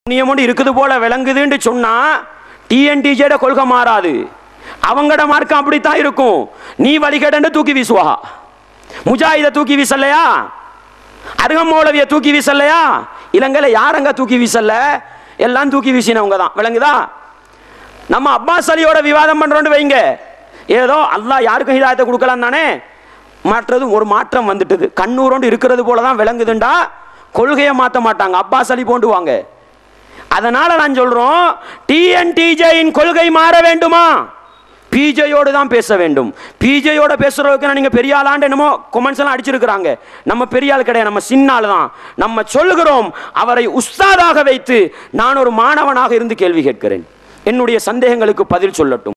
புண்ணியமுண்டு இருக்குது போல விளங்குதுன்னு சொன்னா டிஎன்டிஜேட கொள்கை மாறாது அவங்கட மார்க்கம் அப்படித்தான் இருக்கும் நீ வழிகடன்னு தூக்கி வீசுவா முஜாஹித தூக்கி வீசலையா அருகம் மௌலவிய தூக்கி வீசலையா இலங்கையில யாரங்க தூக்கி வீசல எல்லாம் தூக்கி வீசினவங்க தான் விளங்குதா நம்ம அப்பாஸ் அலியோட விவாதம் பண்றோம்னு வைங்க ஏதோ அல்லாஹ் யாருக்கும் ஹிதாயத்தை கொடுக்கலாம் தானே மாற்றது ஒரு மாற்றம் வந்துட்டுது கண்ணூரோண்டு இருக்கிறது போல தான் விளங்குதுண்டா கொள்கையை மாற்ற மாட்டாங்க அப்பாஸ் அலி போண்டு வாங்க அதனால நான் சொல்றோம் டிஎன்டிஜேயின் கொள்கை மாற வேண்டுமா பிஜேயோடு தான் பேச வேண்டும் பிஜேயோட பேசுறதுக்கு நீங்க பெரிய ஆளாண்டு என்னமோ கொமெண்ட்ஸ் எல்லாம் அடிச்சிருக்கிறாங்க நம்ம பெரிய ஆள் கிடையாது நம்ம சின்ன ஆள் தான் நம்ம சொல்லுகிறோம் அவரை உஸ்தாதாக வைத்து நான் ஒரு மாணவனாக இருந்து கேள்வி கேட்கிறேன் என்னுடைய சந்தேகங்களுக்கு பதில் சொல்லட்டும்